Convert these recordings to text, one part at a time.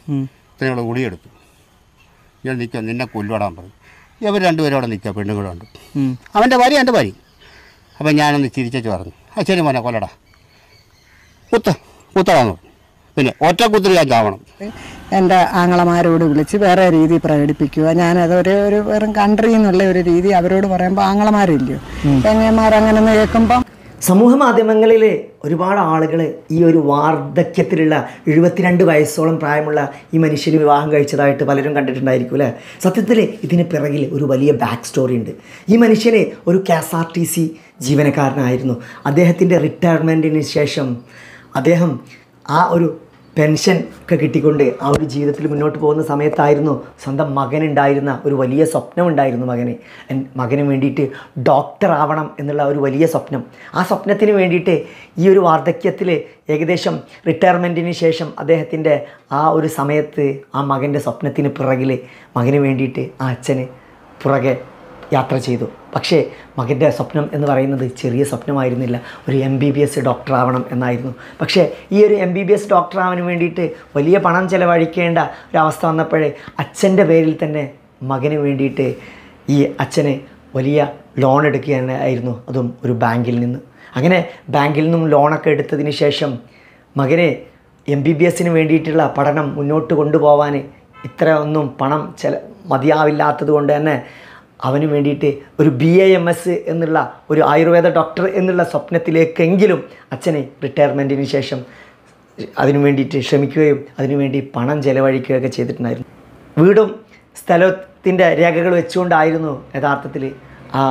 ഇത്രയുള്ള ഗുളിയെടുത്തു ഞാൻ നിൽക്കാം നിന്നെ കൊല്ലുവാടാൻ പറഞ്ഞു ഇവർ രണ്ടുപേരും അവിടെ നിൽക്കുക പെണ്ണുങ്ങളുണ്ട് അവൻ്റെ ഭാര്യ എൻ്റെ ഭാര്യ അപ്പം ഞാനൊന്ന് ചിരിച്ചു പറഞ്ഞു ആ ശരി മോനെ കൊല്ലടാ കുത്ത് കുത്തടാന്ന് പറഞ്ഞു പിന്നെ ഒറ്റ കുത്തിൽ ഞാൻ ചാവണം എൻ്റെ ആങ്ങളമാരോട് വിളിച്ച് വേറെ രീതി പ്രകടിപ്പിക്കുക ഞാനത് ഒരു ഒരു വെറും കൺട്രി എന്നുള്ള ഒരു രീതി അവരോട് പറയുമ്പോൾ ആങ്ങളമാരില്ലയോ പെങ്ങന്മാരങ്ങനെ കേൾക്കുമ്പോൾ സമൂഹ മാധ്യമങ്ങളിൽ ഒരുപാട് ആളുകൾ ഈ ഒരു വാർദ്ധക്യത്തിലുള്ള എഴുപത്തിരണ്ട് വയസ്സോളം പ്രായമുള്ള ഈ മനുഷ്യന് വിവാഹം കഴിച്ചതായിട്ട് പലരും കണ്ടിട്ടുണ്ടായിരിക്കും അല്ലേ സത്യത്തിൽ ഇതിന് പിറകിൽ ഒരു വലിയ ബാക്ക് സ്റ്റോറി ഉണ്ട് ഈ മനുഷ്യന് ഒരു K S R T C ജീവനക്കാരനായിരുന്നു അദ്ദേഹത്തിൻ്റെ റിട്ടയർമെൻറ്റിന് ശേഷം അദ്ദേഹം ആ ഒരു പെൻഷൻ ഒക്കെ കിട്ടിക്കൊണ്ട് ആ ഒരു ജീവിതത്തിൽ മുന്നോട്ട് പോകുന്ന സമയത്തായിരുന്നു സ്വന്തം മകനുണ്ടായിരുന്ന ഒരു വലിയ സ്വപ്നം ഉണ്ടായിരുന്നു മകന് എൻ- മകന് വേണ്ടിയിട്ട് ഡോക്ടർ ആവണം എന്നുള്ള ഒരു വലിയ സ്വപ്നം ആ സ്വപ്നത്തിന് വേണ്ടിയിട്ട് ഈ ഒരു വാർദ്ധക്യത്തിൽ ഏകദേശം റിട്ടയർമെൻറ്റിന് ശേഷം അദ്ദേഹത്തിൻ്റെ ആ ഒരു സമയത്ത് ആ മകൻ്റെ സ്വപ്നത്തിന് പിറകിൽ മകന് വേണ്ടിയിട്ട് ആ അച്ഛന് പുറകെ യാത്ര ചെയ്തു പക്ഷേ മകൻ്റെ സ്വപ്നം എന്ന് പറയുന്നത് ചെറിയ സ്വപ്നമായിരുന്നില്ല ഒരു M B B S doctor ആവണം എന്നായിരുന്നു പക്ഷേ ഈ ഒരു M B B S doctor ആവാൻ വേണ്ടിയിട്ട് വലിയ പണം ചിലവഴിക്കേണ്ട ഒരവസ്ഥ വന്നപ്പോഴേ അച്ഛൻ്റെ പേരിൽ തന്നെ മകന് വേണ്ടിയിട്ട് ഈ അച്ഛന് വലിയ ലോൺ എടുക്കുകയായിരുന്നു അതും ഒരു ബാങ്കിൽ നിന്ന് അങ്ങനെ ബാങ്കിൽ നിന്നും ലോണൊക്കെ എടുത്തതിന് ശേഷം മകനെ എം ബി ബി എസിന് വേണ്ടിയിട്ടുള്ള പഠനം മുന്നോട്ട് കൊണ്ടുപോകാൻ ഇത്ര ഒന്നും പണം ചില മതിയാവില്ലാത്തത് കൊണ്ട് തന്നെ അവന് വേണ്ടിയിട്ട് ഒരു ബി എ എം എസ് എന്നുള്ള ഒരു ആയുർവേദ ഡോക്ടർ എന്നുള്ള സ്വപ്നത്തിലേക്കെങ്കിലും അച്ഛനെ റിട്ടയർമെൻറ്റിന് ശേഷം അതിനു വേണ്ടിയിട്ട് ശ്രമിക്കുകയും അതിനുവേണ്ടി പണം ചെലവഴിക്കുകയൊക്കെ ചെയ്തിട്ടുണ്ടായിരുന്നു വീടും സ്ഥലത്തിൻ്റെ രേഖകൾ വെച്ചുകൊണ്ടായിരുന്നു യഥാർത്ഥത്തിൽ ആ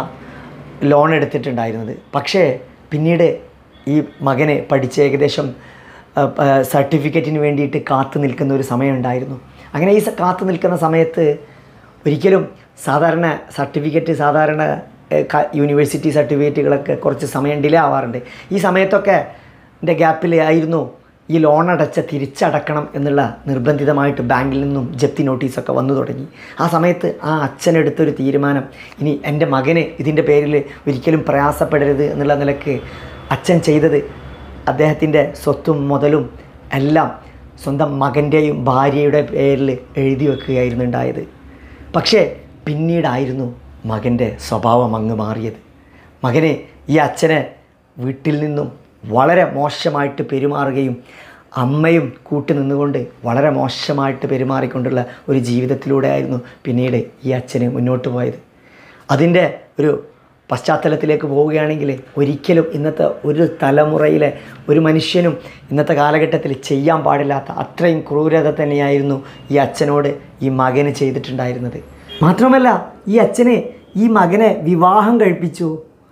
ലോൺ എടുത്തിട്ടുണ്ടായിരുന്നത് പക്ഷേ പിന്നീട് ഈ മകനെ പഠിച്ച് ഏകദേശം സർട്ടിഫിക്കറ്റിന് വേണ്ടിയിട്ട് കാത്തു നിൽക്കുന്ന ഒരു സമയമുണ്ടായിരുന്നു അങ്ങനെ ഈ സ- കാത്തു നിൽക്കുന്ന സമയത്ത് ഒരിക്കലും സാധാരണ സർട്ടിഫിക്കറ്റ് സാധാരണ ഏഹ്, ക- യൂണിവേഴ്സിറ്റി സർട്ടിഫിക്കറ്റുകളൊക്കെ കുറച്ച് സമയം ഡിലേ ആവാറുണ്ട് ഈ സമയത്തൊക്കെ എൻ്റെ ഗ്യാപ്പിൽ ആയിരുന്നു ഈ ലോൺ അടച്ച തിരിച്ചടക്കണം എന്നുള്ള നിർബന്ധിതമായിട്ട് ബാങ്കിൽ നിന്നും ജപ്തി നോട്ടീസൊക്കെ വന്നു തുടങ്ങി ആ സമയത്ത് ആ അച്ഛനെടുത്തൊരു തീരുമാനം ഇനി എൻ്റെ മകന് ഇതിൻ്റെ പേരിൽ ഒരിക്കലും പ്രയാസപ്പെടരുത് എന്നുള്ള നിലക്ക് അച്ഛൻ ചെയ്തത് അദ്ദേഹത്തിൻ്റെ സ്വത്തും മുതലും എല്ലാം സ്വന്തം മകൻ്റെയും ഭാര്യയുടെ പേരിൽ എഴുതി വെക്കുകയായിരുന്നു ഉണ്ടായത് പക്ഷേ പിന്നീടായിരുന്നു മകൻ്റെ സ്വഭാവം അങ്ങ് മാറിയത് മകനെ ഈ അച്ഛനെ വീട്ടിൽ നിന്നും വളരെ മോശമായിട്ട് പെരുമാറുകയും അമ്മയും കൂട്ടി നിന്നുകൊണ്ട് വളരെ മോശമായിട്ട് പെരുമാറിക്കൊണ്ടുള്ള ഒരു ജീവിതത്തിലൂടെ ആയിരുന്നു പിന്നീട് ഈ അച്ഛന് മുന്നോട്ട് പോയത് അതിൻ്റെ ഒരു പശ്ചാത്തലത്തിലേക്ക് പോവുകയാണെങ്കിൽ ഒരിക്കലും ഇന്നത്തെ ഒരു തലമുറയിലെ ഒരു മനുഷ്യനും ഇന്നത്തെ കാലഘട്ടത്തിൽ ചെയ്യാൻ പാടില്ലാത്ത അത്രയും ക്രൂരത തന്നെയായിരുന്നു ഈ അച്ഛനോട് ഈ മകന് ചെയ്തിട്ടുണ്ടായിരുന്നത് മാത്രമല്ല ഈ അച്ഛനെ ഈ മകനെ വിവാഹം കഴിപ്പിച്ചു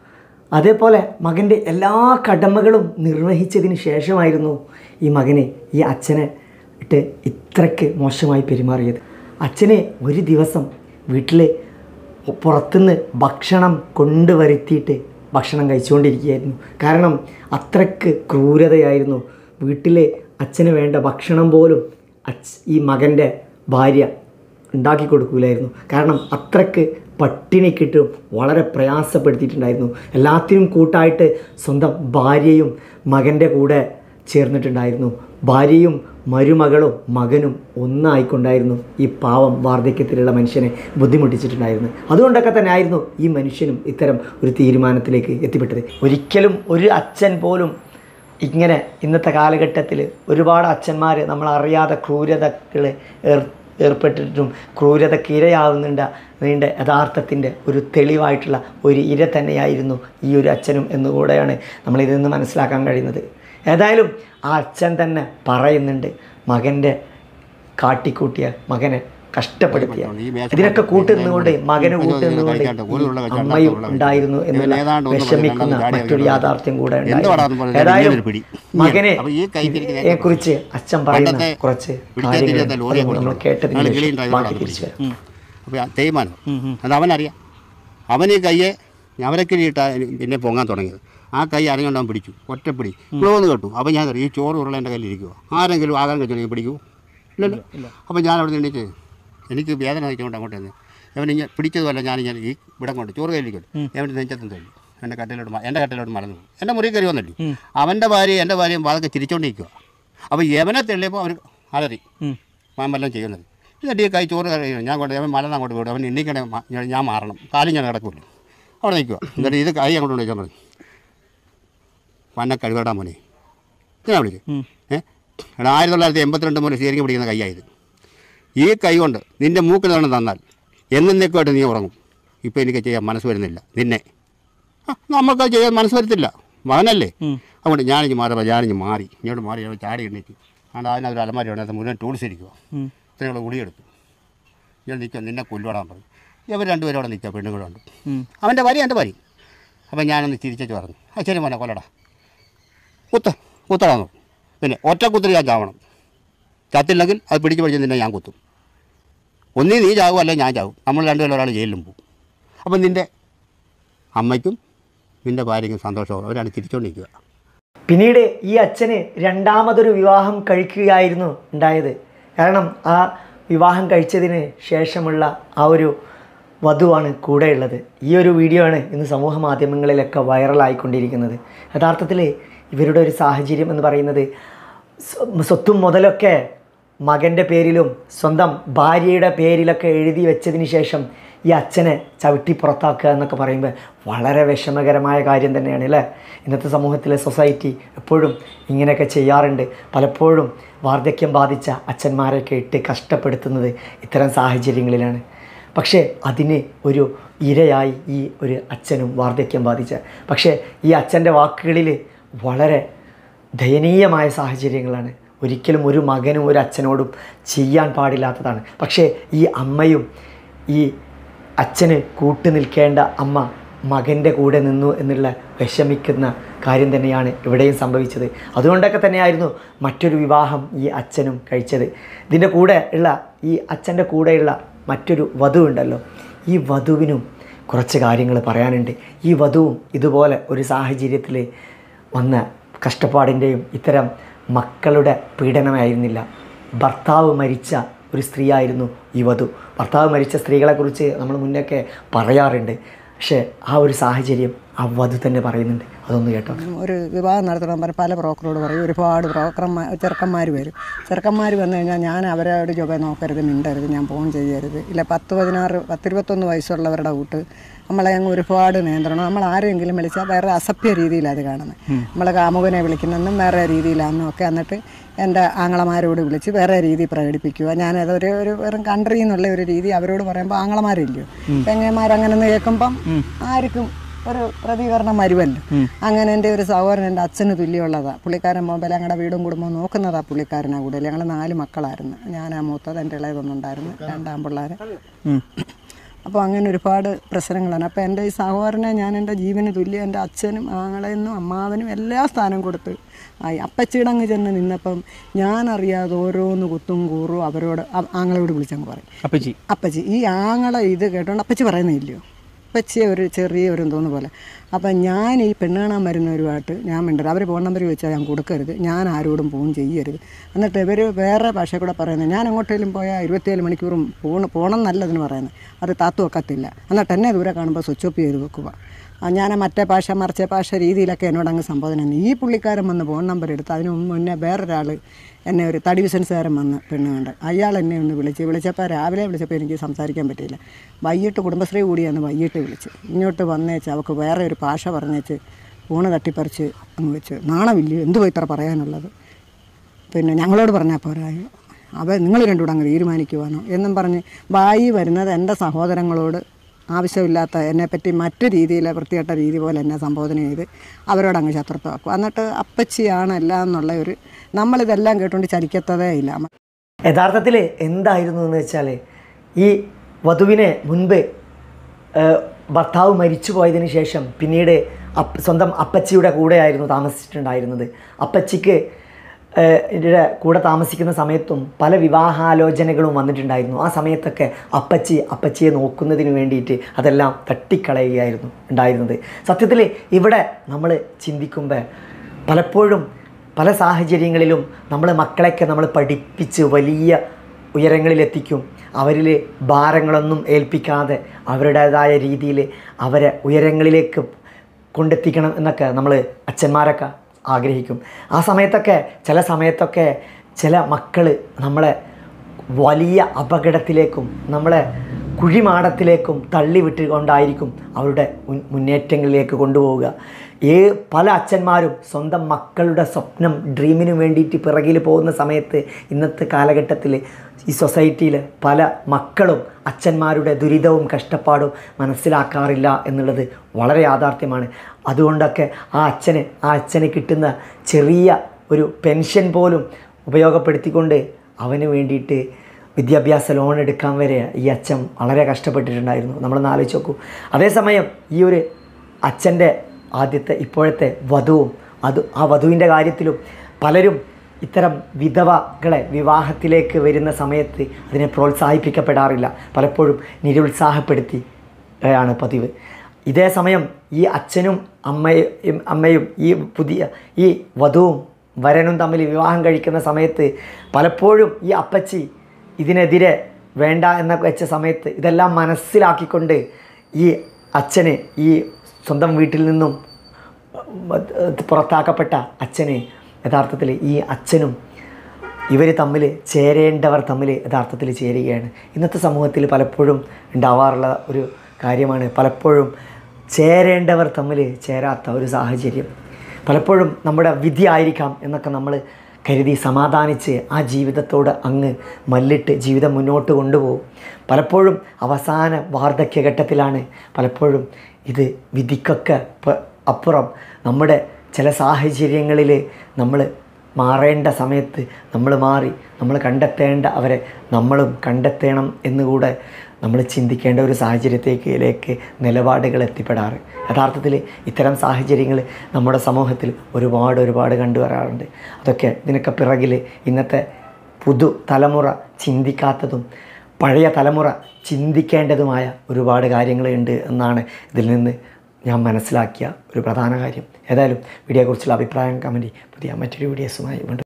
അതേപോലെ മകൻ്റെ എല്ലാ കടമകളും നിർവഹിച്ചതിന് ശേഷമായിരുന്നു ഈ മകനെ ഈ അച്ഛനെ ഇട്ട് ഇത്രയ്ക്ക് മോശമായി പെരുമാറിയത് അച്ഛനെ ഒരു ദിവസം വീട്ടിൽ പുറത്തുനിന്ന് ഭക്ഷണം കൊണ്ടുവരുത്തിയിട്ട് ഭക്ഷണം കഴിച്ചുകൊണ്ടിരിക്കുകയായിരുന്നു കാരണം അത്രയ്ക്ക് ക്രൂരതയായിരുന്നു വീട്ടിലെ അച്ഛന് വേണ്ട ഭക്ഷണം പോലും അച്ഛ ഈ മകൻ്റെ ഭാര്യ ഉണ്ടാക്കി കൊടുക്കൂലായിരുന്നു കാരണം അത്രയ്ക്ക് പട്ടിണിക്കിട്ടും വളരെ പ്രയാസപ്പെടുത്തിയിട്ടുണ്ടായിരുന്നു എല്ലാത്തിനും കൂട്ടായിട്ട് സ്വന്തം ഭാര്യയും മകൻ്റെ കൂടെ ചേർന്നിട്ടുണ്ടായിരുന്നു ഭാര്യയും മരുമകളും മകനും ഒന്നായിക്കൊണ്ടായിരുന്നു ഈ പാവം വാർദ്ധക്യത്തിലുള്ള മനുഷ്യനെ ബുദ്ധിമുട്ടിച്ചിട്ടുണ്ടായിരുന്നത് അതുകൊണ്ടൊക്കെ തന്നെ ആയിരുന്നു ഈ മനുഷ്യനും ഇത്തരം ഒരു തീരുമാനത്തിലേക്ക് എത്തിപ്പെട്ടത് ഒരിക്കലും ഒരു അച്ഛൻ പോലും ഇങ്ങനെ ഇന്നത്തെ കാലഘട്ടത്തിൽ ഒരുപാട് അച്ഛന്മാർ നമ്മൾ അറിയാതെ ക്രൂരതകൾ ഏർ ഏർപ്പെട്ടിട്ടും ക്രൂരതയ്ക്ക് ഇരയാവുന്നുണ്ട് അതിൻ്റെ യഥാർത്ഥത്തിൻ്റെ ഒരു തെളിവായിട്ടുള്ള ഒരു ഇര തന്നെയായിരുന്നു ഈ ഒരു അച്ഛനും എന്നുകൂടെയാണ് നമ്മളിതിൽ നിന്ന് മനസ്സിലാക്കാൻ കഴിയുന്നത് ഏതായാലും ആ അച്ഛൻ തന്നെ പറയുന്നുണ്ട് മകൻ്റെ കാട്ടിക്കൂട്ടിയ മകനെ കഷ്ടപ്പെടുത്തിയ ഈ മേശ ഇതിനൊക്കെ കൂട്ടുനിന്നുകൊണ്ട് മകന് ഇപ്പൊ കൂട്ടുനിന്നുകൊണ്ട് കഴിക്കാണ്ട് ഒരു ഉള്ള കഴിച്ചാണ്ട് അമ്മയും ഉള്ള ഉണ്ടായിരുന്നു കഴിച്ചാണ്ട്. എന്നുള്ള ഏതാണ്ട് ഒന്ന് വിഷമിക്കുന്ന പറഞ്ഞ് രണ്ടാമത് മറ്റൊരു ചാടി യാഥാർത്ഥ്യം കൂടെ എന്ത് പറയാന്ന് പറഞ്ഞാൽ ഏതായാലും ഇങ്ങനൊരു പിടി. മകനെ അപ്പൊ ഈ കൈത്തിരിക്കുന്ന കുറിച്ച് അച്ഛൻ പറയുന്ന പണ്ടത്തെ കുറച്ച് പിടിക്കാൻ കാര്യങ്ങൾ തിരിയാത്ത ലോറിയെ നമ്മൾ കൊടുത്തു. കേട്ടതിന് ഞങ്ങൾ ശേഷം കിളിയും ഡ്രൈവറും ബാക്കി ആണ് തിരിച്ചു വരാം അപ്പോൾ ആ തേയ്മാനം അത് അവനറിയാം അവൻ ഈ കയ്യെ ഞവരക്കിരിയിട്ട പിന്നെ പൊങ്ങാൻ തുടങ്ങിയത് ആ കൈ അറിഞ്ഞുകൊണ്ട് അവൻ പിടിച്ചു ഒറ്റപ്പിടി ക്ലോന്ന് കേട്ടു അപ്പോൾ ഞാൻ അറിയാം ഈ ചോറ് ഉരുള എൻ്റെ കയ്യിൽ ഇരിക്കുമോ ആരെങ്കിലും ആകാൻ കഴിച്ചു പിടിക്കൂ ഇല്ലല്ലോ അപ്പോൾ ഞാൻ അവിടെ നിന്ന് എണീറ്റ് എനിക്ക് വേദന കഴിച്ചുകൊണ്ട് അങ്ങോട്ട് തന്നെ അവൻ ഇങ്ങനെ പിടിച്ചതുമല്ല ഞാനിങ്ങനെ ഈ ഇവിടെ കൊണ്ട് ചോറ് കയ്യിലിരിക്കും അവൻ്റെ നെഞ്ചത്തും തല്ലി എൻ്റെ കട്ടിലോട്ട് മ- എൻ്റെ കട്ടിലോട്ട് മറന്നു പോകും എൻ്റെ മുറി കയറി വന്നല്ലേ അവൻ്റെ ഭാര്യ എൻ്റെ ഭാര്യയും വാതൊക്കെ ചിരിച്ചോണ്ടിരിക്കുക അപ്പോൾ യവനെ തെള്ളിയപ്പോൾ അവർ അലറി ഞാൻ വല്ലതും ചെയ്യുന്നത് എന്നിട്ട് ഈ കൈ ചോറ് കഴിയണം ഞാൻ കൊണ്ട് അവൻ മലന്ന് അങ്ങോട്ട് വിടും അവൻ എണ്ണിക്കണേ ഞാൻ മാറണം കാലും ഞാൻ കിടക്കില്ല അവിടെ നിൽക്കുക എന്നിട്ട് ഇത് കൈ അങ്ങോട്ട് വിളിക്കാൻ പറഞ്ഞു പന്ന കഴിവടാ മോനെ ഞാൻ വിളിക്കും ഏഹ് എടാ ആയിരത്തി തൊള്ളായിരത്തി എൺപത്തിരണ്ട് മുതൽ സ്റ്റിയറിംഗ് പിടിക്കുന്ന കൈയായത് ഈ കൈ കൊണ്ട് നിൻ്റെ മൂക്കിൽ തന്നെ തന്നാൽ എന്നേക്കുമായിട്ട് നീ ഉറങ്ങും ഇപ്പോൾ എനിക്ക് ചെയ്യാൻ മനസ്സ് വരുന്നില്ല നിന്നെ ആ, നമുക്ക് അത് ചെയ്യാൻ മനസ്സ് വരത്തില്ല മകനല്ലേ അതുകൊണ്ട് ഞാനിഞ്ഞ് മാറി ഞാനിഞ്ഞ് മാറി ഇങ്ങോട്ട് മാറി ഞാൻ ചാടി എണ്ണീറ്റ് അതുകൊണ്ട് അതിനകത്ത് അലമാരി അതിനകത്ത് മുഴുവൻ ടൂൾസ് ഇരിക്കുക ഇത്രയുള്ള ഗുളിയെടുത്തു ഞാൻ നിൽക്കുക നിന്നെ കൊല്ലുവാടാൻ പറഞ്ഞു ഇവർ രണ്ടുപേരും അവിടെ നിൽക്കുക പെണ്ണുങ്ങളുണ്ട് അവൻ്റെ വരി എൻ്റെ വരി അപ്പം ഞാനൊന്ന് ചിരിച്ചു പറഞ്ഞു ആ ശരി മോനെ കൊല്ലടാ കുത്ത് കുത്തടാന്ന് പിന്നെ ഒറ്റ കുത്തിരി ഞാൻ ചാവണം ചത്തില്ലെങ്കിൽ അത് പിടിച്ച് പിടിച്ച് നിന്നെ ഞാൻ കുത്തും ഒന്നീ നീ ചാവും അല്ലെങ്കിൽ ഞാൻ ചാവും നമ്മൾ രണ്ടുപേരും ഒരാൾ ജയിലിലും പോകും അപ്പം നിൻ്റെ അമ്മയ്ക്കും നിൻ്റെ ഭാര്യയ്ക്കും സന്തോഷവും അവരാണ് ചിരിച്ചുകൊണ്ടിരിക്കുക പിന്നീട് ഈ അച്ഛന് രണ്ടാമതൊരു വിവാഹം കഴിക്കുകയായിരുന്നു ഉണ്ടായത് കാരണം ആ വിവാഹം കഴിച്ചതിന് ശേഷമുള്ള ആ ഒരു വധുവാണ് കൂടെയുള്ളത് ഈ ഒരു വീഡിയോ ആണ് ഇന്ന് സമൂഹ മാധ്യമങ്ങളിലൊക്കെ വൈറലായിക്കൊണ്ടിരിക്കുന്നത് യഥാർത്ഥത്തിൽ ഇവരുടെ ഒരു സാഹചര്യം എന്ന് പറയുന്നത് സ്വ- സ്വത്തും മുതലൊക്കെ മകൻ്റെ പേരിലും സ്വന്തം ഭാര്യയുടെ പേരിലൊക്കെ എഴുതി വെച്ചതിന് ശേഷം ഈ അച്ഛനെ ചവിട്ടി പുറത്താക്കുക എന്നൊക്കെ പറയുമ്പോൾ വളരെ വിഷമകരമായ കാര്യം തന്നെയാണ് അല്ലേ ഇന്നത്തെ സമൂഹത്തിലെ സൊസൈറ്റി എപ്പോഴും ഇങ്ങനെയൊക്കെ ചെയ്യാറുണ്ട് പലപ്പോഴും വാർദ്ധക്യം ബാധിച്ച അച്ഛന്മാരെയൊക്കെ ഇട്ട് കഷ്ടപ്പെടുത്തുന്നത് ഇത്തരം സാഹചര്യങ്ങളിലാണ് പക്ഷേ അതിന് ഒരു ഇരയായി ഈ ഒരു അച്ഛനും വാർദ്ധക്യം ബാധിച്ച പക്ഷേ ഈ അച്ഛൻ്റെ വാക്കുകളിൽ വളരെ ദയനീയമായ സാഹചര്യങ്ങളാണ് ഒരിക്കലും ഒരു മകനും ഒരു അച്ഛനോടും ചെയ്യാൻ പാടില്ലാത്തതാണ് പക്ഷേ ഈ അമ്മയും ഈ അച്ഛന് കൂട്ടു നിൽക്കേണ്ട അമ്മ മകൻ്റെ കൂടെ നിന്നു എന്നുള്ള വിഷമിക്കുന്ന കാര്യം തന്നെയാണ് ഇവിടെയും സംഭവിച്ചത് അതുകൊണ്ടൊക്കെ തന്നെയായിരുന്നു മറ്റൊരു വിവാഹം ഈ അച്ഛനും കഴിച്ചത് ഇതിൻ്റെ കൂടെ ഉള്ള ഈ അച്ഛൻ്റെ കൂടെയുള്ള മറ്റൊരു വധു ഉണ്ടല്ലോ ഈ വധുവിനും കുറച്ച് കാര്യങ്ങൾ പറയാനുണ്ട് ഈ വധുവും ഇതുപോലെ ഒരു സാഹചര്യത്തിൽ വന്ന കഷ്ടപ്പാടിൻ്റെയും ഇത്തരം മക്കളുടെ പീഡനമായിരുന്നില്ല ഭർത്താവ് മരിച്ച ഒരു സ്ത്രീയായിരുന്നു ഈ വധു ഭർത്താവ് മരിച്ച സ്ത്രീകളെക്കുറിച്ച് നമ്മൾ മുന്നൊക്കെ പറയാറുണ്ട് പക്ഷേ ആ ഒരു സാഹചര്യം ആ വധു തന്നെ പറയുന്നുണ്ട് അതൊന്ന് കേട്ടോ ഒരു വിവാഹം നടത്തണം പറഞ്ഞ് പല ബ്രോക്കറോട് പറയും ഒരുപാട് ബ്രോക്കർമാർ ചെറുക്കന്മാർ വരും ചെറുക്കന്മാർ വന്നു കഴിഞ്ഞാൽ ഞാൻ അവരോട് ജോബ നോക്കരുത് മിണ്ടരുത് ഞാൻ ഫോൺ ചെയ്യരുത് ഇല്ല പത്ത് പതിനാറ് പത്തിരുപത്തൊന്ന് വയസ്സുള്ളവരുടെ കൂട്ട് നമ്മളെ അങ്ങ് ഒരുപാട് നിയന്ത്രണം നമ്മൾ ആരെങ്കിലും വിളിച്ചാൽ വേറെ അസഭ്യ രീതിയിലാണ് അത് കാണുന്നത് നമ്മളെ കാമുകനെ വിളിക്കുന്നതെന്നും വേറെ രീതിയിലാണെന്നും ഒക്കെ എന്നിട്ട് എൻ്റെ ആങ്ങളമാരോട് വിളിച്ച് വേറെ രീതി പ്രകടിപ്പിക്കുക ഞാനതൊരു ഒരു വെറും കൺട്രി എന്നുള്ള ഒരു രീതി അവരോട് പറയുമ്പോൾ ആങ്ങളമാരില്ലയോ പെങ്ങന്മാരങ്ങനെ കേൾക്കുമ്പം ആർക്കും ഒരു പ്രതികരണം വരുമല്ലോ അങ്ങനെ എൻ്റെ ഒരു സഹോദരൻ എൻ്റെ അച്ഛന് തുല്യമുള്ളതാ പുള്ളിക്കാരൻ പോകുമ്പോൾ ഞങ്ങളുടെ വീടും കുടുംബവും നോക്കുന്നതാ പുള്ളിക്കാരനാ കൂടുതൽ ഞങ്ങൾ നാല് മക്കളായിരുന്നു ഞാനാ മൂത്തത് എൻ്റെ ഇളയതൊന്നുണ്ടായിരുന്നു രണ്ടാം പിള്ളേരെ അപ്പോൾ അങ്ങനെ ഒരുപാട് പ്രശ്നങ്ങളാണ് അപ്പോൾ എൻ്റെ ഈ സഹോദരനെ ഞാൻ എൻ്റെ ജീവന് തുല്യം എൻ്റെ അച്ഛനും ആങ്ങളെന്നും അമ്മാവനും എല്ലാ സ്ഥാനം കൊടുത്ത് ആയി അപ്പച്ചിടങ്ങ് ചെന്ന് നിന്നപ്പം ഞാനറിയാതെ ഓരോന്ന് കുത്തും കൂറും അവരോട് ആ- ആങ്ങളയോട് വിളിച്ചങ്ങ് പറയും അപ്പച്ചി അപ്പച്ചി ഈ ആങ്ങളെ ഇത് കേട്ടോണ്ട് അപ്പച്ചി പറയുന്നില്ലയോ അപ്പച്ചിയെ ഒരു ചെറിയ ഒരു തോന്നുന്ന പോലെ അപ്പം ഞാൻ ഈ പെണ്ണ് കാണാൻ വരുന്നവരുമായിട്ട് ഞാൻ മിണ്ടരുത് അവർ ഫോൺ നമ്പർ ചോദിച്ചാൽ ഞാൻ കൊടുക്കരുത് ഞാൻ ആരോടും ഫോൺ ചെയ്യരുത് എന്നിട്ട് ഇവർ വേറെ ഭാഷ കൂടെ പറയുന്നത് ഞാൻ എങ്ങോട്ടേലും പോയാൽ ഇരുപത്തിയേഴ് മണിക്കൂറും പോണ് പോകണം എന്നല്ലതിന് പറയുന്നത് അത് താത്തു വെക്കത്തില്ല എന്നിട്ട് എന്നെ ദൂരെ കാണുമ്പോൾ സ്വിച്ച് ഓഫ് ചെയ്ത് വെക്കുക ആ, ഞാൻ മറ്റേ ഭാഷ മറിച്ച ഭാഷ രീതിയിലൊക്കെ എന്നോട് അങ്ങ് സംബോധന ചെയ്തു. ഈ പുള്ളിക്കാരൻ വന്ന് ഫോൺ നമ്പർ എടുത്ത് അതിന് മുന്നേ വേറൊരാൾ എന്നെ ഒരു തടി ബിസിനസ്സുകാരൻ വന്ന് പെണ്ണുകൊണ്ട് അയാൾ എന്നെ ഒന്ന് വിളിച്ച് വിളിച്ചപ്പോൾ രാവിലെ വിളിച്ചപ്പോൾ എനിക്ക് സംസാരിക്കാൻ പറ്റിയില്ല വൈകിട്ട് കുടുംബശ്രീ കൂടിയാണ് വൈകിട്ട് വിളിച്ച് ഇങ്ങോട്ട് വന്നേച്ച് അവൾക്ക് വേറെ ഒരു ഭാഷ പറഞ്ഞേച്ച് ഫോണ് തട്ടിപ്പറിച്ച് അങ്ങ് വെച്ച് നാണമില്ലയോ എന്തുവാ ഇത്ര പറയാനുള്ളത് പിന്നെ ഞങ്ങളോട് പറഞ്ഞാൽ പോരായോ അവ നിങ്ങൾ രണ്ടുകൂടെ അങ്ങ് തീരുമാനിക്കുവാനോ എന്നും പറഞ്ഞ് വായി വരുന്നത് എൻ്റെ സഹോദരങ്ങളോട് ആവശ്യമില്ലാത്ത എന്നെപ്പറ്റി മറ്റു രീതിയിൽ വൃത്തികെട്ട രീതി പോലെ എന്നെ സംബോധന ചെയ്ത് അവരോട് അങ്ങ് ശത്രുത്വമാക്കും എന്നിട്ട് അപ്പച്ചിയാണ് എല്ലാം എന്നുള്ള ഒരു നമ്മളിതെല്ലാം കേട്ടുകൊണ്ട് ചലിക്കത്തതേ ഇല്ല യഥാർത്ഥത്തിൽ എന്തായിരുന്നു എന്ന് വെച്ചാൽ ഈ വധുവിനെ മുൻപ് ഏഹ്, ഭർത്താവ് മരിച്ചു പോയതിന് ശേഷം പിന്നീട് അപ്പ സ്വന്തം അപ്പച്ചിയുടെ കൂടെയായിരുന്നു താമസിച്ചിട്ടുണ്ടായിരുന്നത് അപ്പച്ചിക്ക് ഏഹ്, ഇതിൻ്റെ കൂടെ താമസിക്കുന്ന സമയത്തും പല വിവാഹാലോചനകളും വന്നിട്ടുണ്ടായിരുന്നു ആ സമയത്തൊക്കെ അപ്പച്ചി അപ്പച്ചിയെ നോക്കുന്നതിന് വേണ്ടിയിട്ട് അതെല്ലാം തട്ടിക്കളയുകയായിരുന്നു ഉണ്ടായിരുന്നത് സത്യത്തിൽ ഇവിടെ നമ്മൾ ചിന്തിക്കുമ്പോൾ പലപ്പോഴും പല സാഹചര്യങ്ങളിലും നമ്മൾ മക്കളെയൊക്കെ നമ്മൾ പഠിപ്പിച്ച് വലിയ ഉയരങ്ങളിലെത്തിക്കും അവരിൽ ഭാരങ്ങളൊന്നും ഏൽപ്പിക്കാതെ അവരുടേതായ രീതിയിൽ അവരെ ഉയരങ്ങളിലേക്ക് കൊണ്ടെത്തിക്കണം എന്നൊക്കെ നമ്മൾ അച്ഛന്മാരൊക്കെ ആഗ്രഹിക്കും ആ സമയത്തൊക്കെ ചില സമയത്തൊക്കെ ചില മക്കൾ നമ്മളെ വലിയ അപകടത്തിലേക്കും നമ്മളെ കുഴിമാടത്തിലേക്കും തള്ളിവിട്ടുകൊണ്ടായിരിക്കും അവരുടെ മുൻ- മുന്നേറ്റങ്ങളിലേക്ക് കൊണ്ടുപോവുക ഏ പല അച്ഛന്മാരും സ്വന്തം മക്കളുടെ സ്വപ്നം ഡ്രീമിന് വേണ്ടിയിട്ട് പിറകിൽ പോകുന്ന സമയത്ത് ഇന്നത്തെ കാലഘട്ടത്തിൽ ഈ സൊസൈറ്റിയിൽ പല മക്കളും അച്ഛന്മാരുടെ ദുരിതവും കഷ്ടപ്പാടും മനസ്സിലാക്കാറില്ല എന്നുള്ളത് വളരെ യാഥാർത്ഥ്യമാണ് അതുകൊണ്ടൊക്കെ ആ അച്ഛന് ആ അച്ഛന് കിട്ടുന്ന ചെറിയ ഒരു പെൻഷൻ പോലും ഉപയോഗപ്പെടുത്തിക്കൊണ്ട് അവന് വേണ്ടിയിട്ട് വിദ്യാഭ്യാസ ലോൺ എടുക്കാൻ വരെ ഈ അച്ഛൻ വളരെ കഷ്ടപ്പെട്ടിട്ടുണ്ടായിരുന്നു നമ്മളൊന്ന് ആലോചിച്ച് നോക്കൂ അതേസമയം ഈ ഒരു അച്ഛൻ്റെ ആദ്യത്തെ ഇപ്പോഴത്തെ വധുവും അത് ആ വധുവിൻ്റെ കാര്യത്തിലും പലരും ഇത്തരം വിധവകളെ വിവാഹത്തിലേക്ക് വരുന്ന സമയത്ത് അതിനെ പ്രോത്സാഹിപ്പിക്കപ്പെടാറില്ല പലപ്പോഴും നിരുത്സാഹപ്പെടുത്തി ആണ് പതിവ് ഇതേ സമയം ഈ അച്ഛനും അമ്മയും അമ്മയും ഈ പുതിയ ഈ വധുവും വരനും തമ്മിൽ വിവാഹം കഴിക്കുന്ന സമയത്ത് പലപ്പോഴും ഈ അപ്പച്ചി ഇതിനെതിരെ വേണ്ട എന്നൊക്കെ വെച്ച സമയത്ത് ഇതെല്ലാം മനസ്സിലാക്കിക്കൊണ്ട് ഈ അച്ഛന് ഈ സ്വന്തം വീട്ടിൽ നിന്നും പുറത്താക്കപ്പെട്ട അച്ഛന് യഥാർത്ഥത്തിൽ ഈ അച്ഛനും ഇവർ തമ്മിൽ ചേരേണ്ടവർ തമ്മിൽ യഥാർത്ഥത്തിൽ ചേരുകയാണ് ഇന്നത്തെ സമൂഹത്തിൽ പലപ്പോഴും ഉണ്ടാവാറുള്ള ഒരു കാര്യമാണ് പലപ്പോഴും ചേരേണ്ടവർ തമ്മിൽ ചേരാത്ത ഒരു സാഹചര്യം പലപ്പോഴും നമ്മുടെ വിധി ആയിരിക്കാം എന്നൊക്കെ നമ്മൾ കരുതി സമാധാനിച്ച് ആ ജീവിതത്തോട് അങ്ങ് മല്ലിട്ട് ജീവിതം മുന്നോട്ട് കൊണ്ടുപോകും പലപ്പോഴും അവസാന വാർദ്ധക്യഘട്ടത്തിലാണ് പലപ്പോഴും ഇത് വിധിക്കൊക്കെ പ- അപ്പുറം നമ്മുടെ ചില സാഹചര്യങ്ങളിൽ നമ്മൾ മാറേണ്ട സമയത്ത് നമ്മൾ മാറി നമ്മൾ കണ്ടെത്തേണ്ട അവരെ നമ്മളും കണ്ടെത്തണം എന്നുകൂടെ നമ്മൾ ചിന്തിക്കേണ്ട ഒരു സാഹചര്യത്തേക്കിലേക്ക് നിലപാടുകൾ എത്തിപ്പെടാറ് യഥാർത്ഥത്തിൽ ഇത്തരം സാഹചര്യങ്ങൾ നമ്മുടെ സമൂഹത്തിൽ ഒരുപാട് ഒരുപാട് കണ്ടുവരാറുണ്ട് അതൊക്കെ ഇതിനൊക്കെ പിറകിൽ ഇന്നത്തെ പുതു തലമുറ ചിന്തിക്കാത്തതും പഴയ തലമുറ ചിന്തിക്കേണ്ടതുമായ ഒരുപാട് കാര്യങ്ങളുണ്ട് എന്നാണ് ഇതിൽ നിന്ന് ഞാൻ മനസ്സിലാക്കിയ ഒരു പ്രധാന കാര്യം ഏതായാലും വീഡിയോയെക്കുറിച്ചുള്ള അഭിപ്രായം കമൻറ്റ് പുതിയ മറ്റൊരു വീഡിയോസുമായി വീണ്ടും